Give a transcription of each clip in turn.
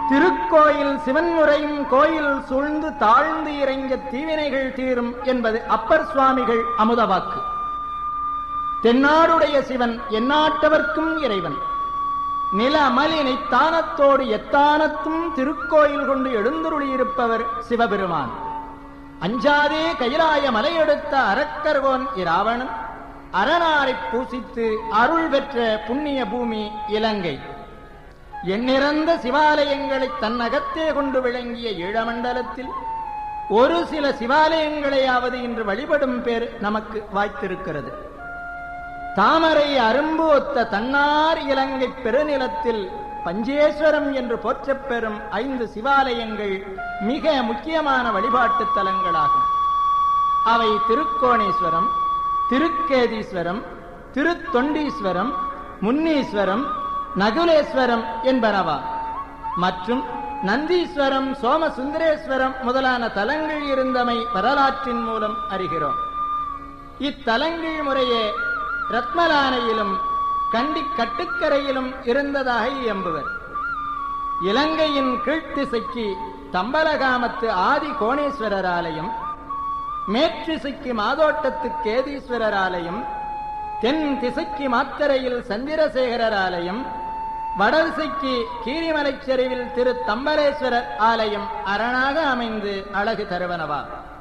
திருக்கோயில் சிவன் உரையும் கோயில் சூழ்ந்து தாழ்ந்து இறைஞ்ச தீவினைகள் தீரும் என்பது அப்பர் சுவாமிகள் அமுதவாக்கு தென்னாடுடைய சிவன் எந்நாட்டவர்க்கும் இறைவன் நில அமலினை தானத்தோடு எத்தானத்தும் திருக்கோயில் கொண்டு எழுந்துருளியிருப்பவர் சிவபெருமான் அஞ்சாதே கைலாய மலையெடுத்த அரக்கர்கோன் இராவணன் அரணாரைப் பூசித்து அருள் பெற்ற புண்ணிய பூமி இலங்கை எண்ணிறந்த சிவாலயங்களை தன்னகத்தே கொண்டு விளங்கிய ஈழமண்டலத்தில் ஒரு சில சிவாலயங்களையாவது இன்று வழிபடும் பேர் நமக்கு வாய்த்திருக்கிறது தாமரை அரும்பு ஒத்த தன்னார் இலங்கை பெருநிலத்தில் பஞ்சேஸ்வரம் என்று போற்றப் பெறும் ஐந்து சிவாலயங்கள் மிக முக்கியமான வழிபாட்டுத் தலங்களாகும் அவை திருக்கோணேஸ்வரம் திருக்கேதீஸ்வரம் திருத்தொண்டீஸ்வரம் முன்னீஸ்வரம் நகுலேஸ்வரம் என்பனவா மற்றும் நந்தீஸ்வரம் சோமசுந்தரேஸ்வரம் முதலான தலங்கள் இருந்தமை வரலாற்றின் மூலம் அறிகிறோம் இத்தலங்கள் முறையே ரத்மலானையிலும் கண்டி கட்டுக்கரையிலும் இருந்ததாக எம்புவர் இலங்கையின் கீழ்த்திசைக்கு தம்பலகாமத்து ஆதி கோணேஸ்வரர் ஆலயம் மேற்றிசைக்கு மாதோட்டத்து கேதீஸ்வரர் ஆலயம் தென் திசைக்கு மாத்தரையில் சந்திரசேகரர் ஆலயம் வடதிசைக்கு கீரிமலைச் சரிவில் திரு தம்பலேஸ்வரர் ஆலயம் அரணாக அமைந்து அழகு தருவனவா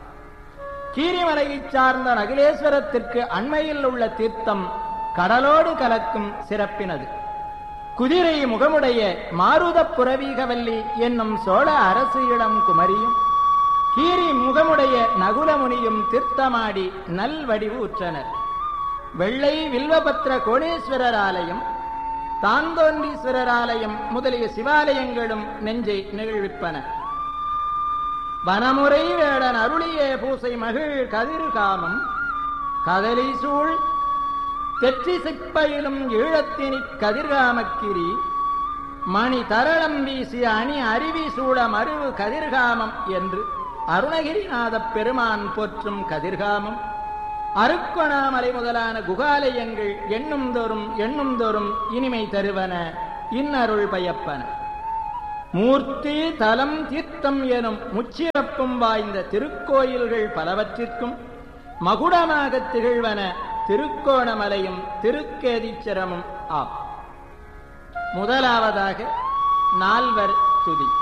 கீரிமலையைச் சார்ந்த நகிலேஸ்வரத்திற்கு அண்மையில் உள்ள தீர்த்தம் கடலோடு கலக்கும் சிறப்பினது குதிரை முகமுடைய மாருத புரவீகவல்லி என்னும் சோழ அரசு இளம் குமரியும் கீரி முகமுடைய நகுலமுனியும் தீர்த்தமாடி நல்வடிவு உற்றனர் வெள்ளை வில்வபத்ர கோணேஸ்வரர் ஆலயம் தாந்தோன்றீஸ்வரர் ஆலயம் முதலிய சிவாலயங்களும் நெஞ்சை நிகழ்விப்பன வனமுறை வேடன் அருளிய பூசை மகிழ் கதிர்காமம் கதலி சூழ் தெற்றி சிப்பையிலும் ஈழத்தினி கதிர்காமக்கிரி மணி தரளம் வீசிய அணி அருவி சூழ மருவு கதிர்காமம் என்று அருணகிரிநாதப் பெருமான் போற்றும் கதிர்காமம் அருக்கொணாமலை முதலான குகாலயங்கள் எண்ணும் தோறும் எண்ணும் தோறும் இனிமை தருவன இன்னருள் பயப்பன மூர்த்தி தலம் தீர்த்தம் எனும் முச்சிறப்பும் வாய்ந்த திருக்கோயில்கள் பலவற்றிற்கும் மகுடமாக திகழ்வன திருக்கோணமலையும் திருக்கேதீச்சரமும் ஆம் முதலாவதாக நால்வர் துதி